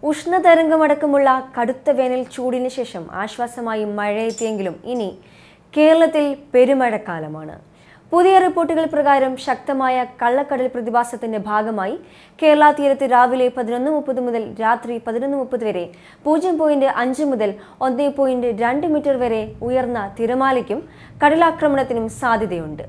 ഉഷ്ണതരംഗമടക്കമുള്ള കടുത്ത വേനൽ ചൂടിന് ശേഷം ആശ്വാസമായി മഴയെത്തിയെങ്കിലും ഇനി കേരളത്തിൽ പെരുമഴക്കാലമാണ് പുതിയ റിപ്പോർട്ടുകൾ പ്രകാരം ശക്തമായ കള്ളക്കടൽ പ്രതിഭാസത്തിന്റെ ഭാഗമായി കേരള തീരത്ത് രാവിലെ പതിനൊന്ന് മുപ്പത് മുതൽ രാത്രി പതിനൊന്ന് മുപ്പത് വരെ പൂജ്യം പോയിന്റ് അഞ്ച് മുതൽ ഒന്ന് പോയിന്റ് രണ്ട് മീറ്റർ വരെ ഉയർന്ന തിരമാലയ്ക്കും കടലാക്രമണത്തിനും സാധ്യതയുണ്ട്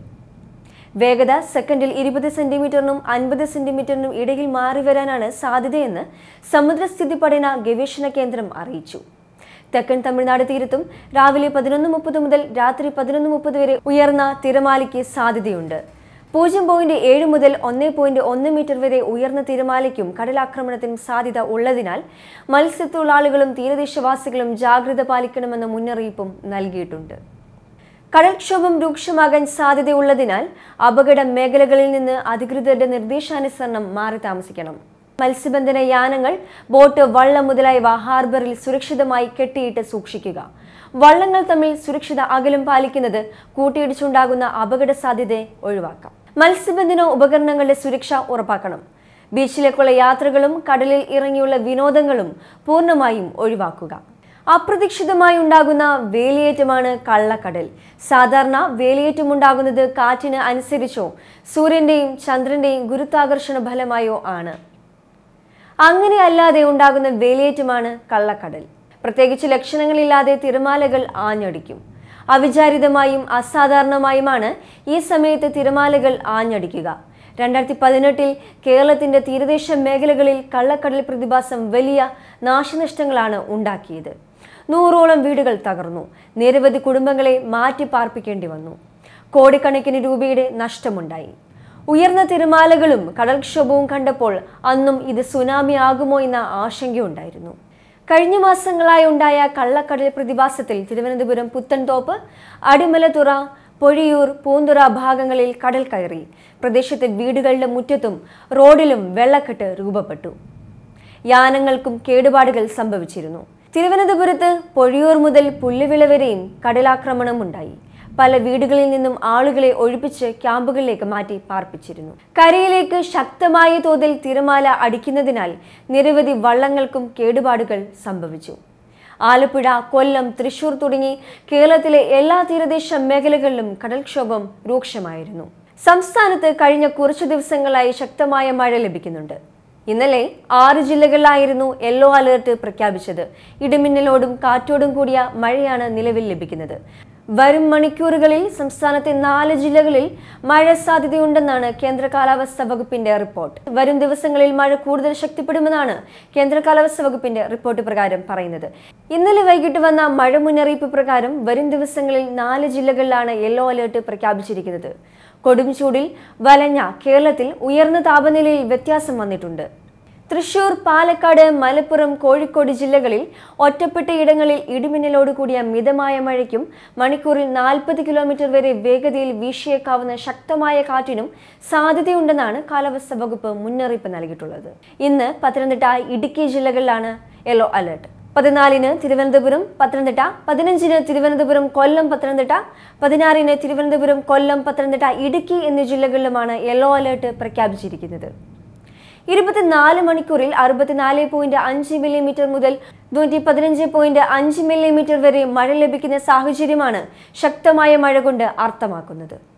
വേഗത സെക്കൻഡിൽ ഇരുപത് സെന്റിമീറ്ററിനും അൻപത് സെന്റിമീറ്ററിനും ഇടയിൽ മാറി വരാനാണ് സാധ്യതയെന്ന് സമുദ്രസ്ഥിതി പഠന ഗവേഷണ കേന്ദ്രം അറിയിച്ചു തെക്കൻ തമിഴ്നാട് തീരത്തും രാവിലെ പതിനൊന്ന് മുപ്പത് മുതൽ രാത്രി പതിനൊന്ന് മുപ്പത് വരെ ഉയർന്ന തിരമാലയ്ക്ക് സാധ്യതയുണ്ട് പൂജ്യം പോയിന്റ് ഏഴ് മുതൽ ഒന്ന് പോയിന്റ് ഒന്ന് മീറ്റർ വരെ ഉയർന്ന തിരമാലയ്ക്കും കടലാക്രമണത്തിനും സാധ്യത ഉള്ളതിനാൽ മത്സ്യത്തൊഴിലാളികളും തീരദേശവാസികളും ജാഗ്രത പാലിക്കണമെന്ന മുന്നറിയിപ്പും നൽകിയിട്ടുണ്ട് കടൽക്ഷോഭം രൂക്ഷമാകാൻ സാധ്യതയുള്ളതിനാൽ അപകട മേഖലകളിൽ നിന്ന് അധികൃതരുടെ നിർദ്ദേശാനുസരണം മാറി താമസിക്കണം മത്സ്യബന്ധന യാനങ്ങൾ ബോട്ട് വള്ളം മുതലായവ ഹാർബറിൽ സുരക്ഷിതമായി കെട്ടിയിട്ട് സൂക്ഷിക്കുക വള്ളങ്ങൾ തമ്മിൽ സുരക്ഷിത അകലം പാലിക്കുന്നത് കൂട്ടിയിടിച്ചുണ്ടാകുന്ന അപകട സാധ്യത ഒഴിവാക്കാം മത്സ്യബന്ധന ഉപകരണങ്ങളുടെ സുരക്ഷ ഉറപ്പാക്കണം ബീച്ചിലേക്കുള്ള യാത്രകളും കടലിൽ ഇറങ്ങിയുള്ള വിനോദങ്ങളും പൂർണ്ണമായും ഒഴിവാക്കുക അപ്രതീക്ഷിതമായി ഉണ്ടാകുന്ന വേലിയേറ്റമാണ് കള്ളക്കടൽ സാധാരണ വേലിയേറ്റം ഉണ്ടാകുന്നത് കാറ്റിന് അനുസരിച്ചോ സൂര്യന്റെയും ചന്ദ്രന്റെയും ഗുരുത്വാകർഷണ ഫലമായോ ആണ് അങ്ങനെ അല്ലാതെ ഉണ്ടാകുന്ന വേലിയേറ്റമാണ് കള്ളക്കടൽ പ്രത്യേകിച്ച് ലക്ഷണങ്ങളില്ലാതെ തിരമാലകൾ ആഞ്ഞടിക്കും അവിചാരിതമായും അസാധാരണമായുമാണ് ഈ സമയത്ത് തിരമാലകൾ ആഞ്ഞടിക്കുക രണ്ടായിരത്തി പതിനെട്ടിൽ കേരളത്തിന്റെ തീരദേശ മേഖലകളിൽ കള്ളക്കടൽ പ്രതിഭാസം വലിയ നാശനഷ്ടങ്ങളാണ് ഉണ്ടാക്കിയത് നൂറോളം വീടുകൾ തകർന്നു നിരവധി കുടുംബങ്ങളെ മാറ്റി പാർപ്പിക്കേണ്ടി വന്നു കോടിക്കണക്കിന് രൂപയുടെ നഷ്ടമുണ്ടായി ഉയർന്ന തിരമാലകളും കടൽക്ഷോഭവും കണ്ടപ്പോൾ അന്നും ഇത് സുനാമി ആകുമോ എന്ന ആശങ്കയുണ്ടായിരുന്നു കഴിഞ്ഞ മാസങ്ങളായി ഉണ്ടായ കള്ളക്കടൽ പ്രതിഭാസത്തിൽ തിരുവനന്തപുരം പുത്തൻതോപ്പ് അടിമലത്തുറ പൊഴിയൂർ പൂന്തുറ ഭാഗങ്ങളിൽ കടൽ കയറി പ്രദേശത്തെ വീടുകളുടെ മുറ്റത്തും റോഡിലും വെള്ളക്കെട്ട് രൂപപ്പെട്ടു യാനങ്ങൾക്കും കേടുപാടുകൾ സംഭവിച്ചിരുന്നു തിരുവനന്തപുരത്ത് പൊഴിയൂർ മുതൽ പുല്ലുവിള വരെയും കടലാക്രമണം ഉണ്ടായി പല വീടുകളിൽ നിന്നും ആളുകളെ ഒഴിപ്പിച്ച് ക്യാമ്പുകളിലേക്ക് മാറ്റി പാർപ്പിച്ചിരുന്നു കരയിലേക്ക് ശക്തമായ തോതിൽ തിരമാല അടിക്കുന്നതിനാൽ നിരവധി വള്ളങ്ങൾക്കും കേടുപാടുകൾ സംഭവിച്ചു ആലപ്പുഴ കൊല്ലം തൃശൂർ തുടങ്ങി കേരളത്തിലെ എല്ലാ തീരദേശ മേഖലകളിലും കടൽക്ഷോഭം രൂക്ഷമായിരുന്നു സംസ്ഥാനത്ത് കഴിഞ്ഞ കുറച്ചു ദിവസങ്ങളായി ശക്തമായ മഴ ലഭിക്കുന്നുണ്ട് ഇന്നലെ ആറ് ജില്ലകളിലായിരുന്നു യെല്ലോ അലേർട്ട് പ്രഖ്യാപിച്ചത് ഇടിമിന്നലോടും കാറ്റോടും കൂടിയ മഴയാണ് നിലവിൽ ലഭിക്കുന്നത് വരും മണിക്കൂറുകളിൽ സംസ്ഥാനത്തെ നാല് ജില്ലകളിൽ മഴ സാധ്യതയുണ്ടെന്നാണ് കേന്ദ്ര കാലാവസ്ഥാ വകുപ്പിന്റെ റിപ്പോർട്ട് വരും ദിവസങ്ങളിൽ മഴ കൂടുതൽ ശക്തിപ്പെടുമെന്നാണ് കേന്ദ്ര കാലാവസ്ഥാ വകുപ്പിന്റെ റിപ്പോർട്ട് പ്രകാരം പറയുന്നത് ഇന്നലെ വൈകിട്ട് വന്ന മഴ മുന്നറിയിപ്പ് പ്രകാരം വരും ദിവസങ്ങളിൽ നാല് ജില്ലകളിലാണ് യെല്ലോ അലേർട്ട് പ്രഖ്യാപിച്ചിരിക്കുന്നത് കൊടും ചൂടിൽ വലഞ്ഞ കേരളത്തിൽ ഉയർന്ന താപനിലയിൽ വ്യത്യാസം വന്നിട്ടുണ്ട് തൃശൂർ പാലക്കാട് മലപ്പുറം കോഴിക്കോട് ജില്ലകളിൽ ഒറ്റപ്പെട്ട ഇടങ്ങളിൽ ഇടിമിന്നലോട് കൂടിയ മിതമായ മഴയ്ക്കും മണിക്കൂറിൽ നാൽപ്പത് കിലോമീറ്റർ വരെ വേഗതയിൽ വീശിയേക്കാവുന്ന ശക്തമായ കാറ്റിനും സാധ്യതയുണ്ടെന്നാണ് കാലാവസ്ഥാ വകുപ്പ് മുന്നറിയിപ്പ് നൽകിയിട്ടുള്ളത് ഇന്ന് പത്തനംതിട്ട ഇടുക്കി ജില്ലകളിലാണ് യെല്ലോ അലർട്ട് പതിനാലിന് തിരുവനന്തപുരം പത്തനംതിട്ട പതിനഞ്ചിന് തിരുവനന്തപുരം കൊല്ലം പത്തനംതിട്ട പതിനാറിന് തിരുവനന്തപുരം കൊല്ലം പത്തനംതിട്ട ഇടുക്കി എന്നീ ജില്ലകളിലുമാണ് യെല്ലോ അലർട്ട് പ്രഖ്യാപിച്ചിരിക്കുന്നത് ഇരുപത്തിനാല് മണിക്കൂറിൽ അറുപത്തിനാല് പോയിന്റ് അഞ്ച് മില്ലിമീറ്റർ മുതൽ നൂറ്റി പതിനഞ്ച് പോയിന്റ് അഞ്ച് മില്ലിമീറ്റർ വരെ മഴ ലഭിക്കുന്ന സാഹചര്യമാണ് ശക്തമായ മഴ കൊണ്ട് അർത്ഥമാക്കുന്നത്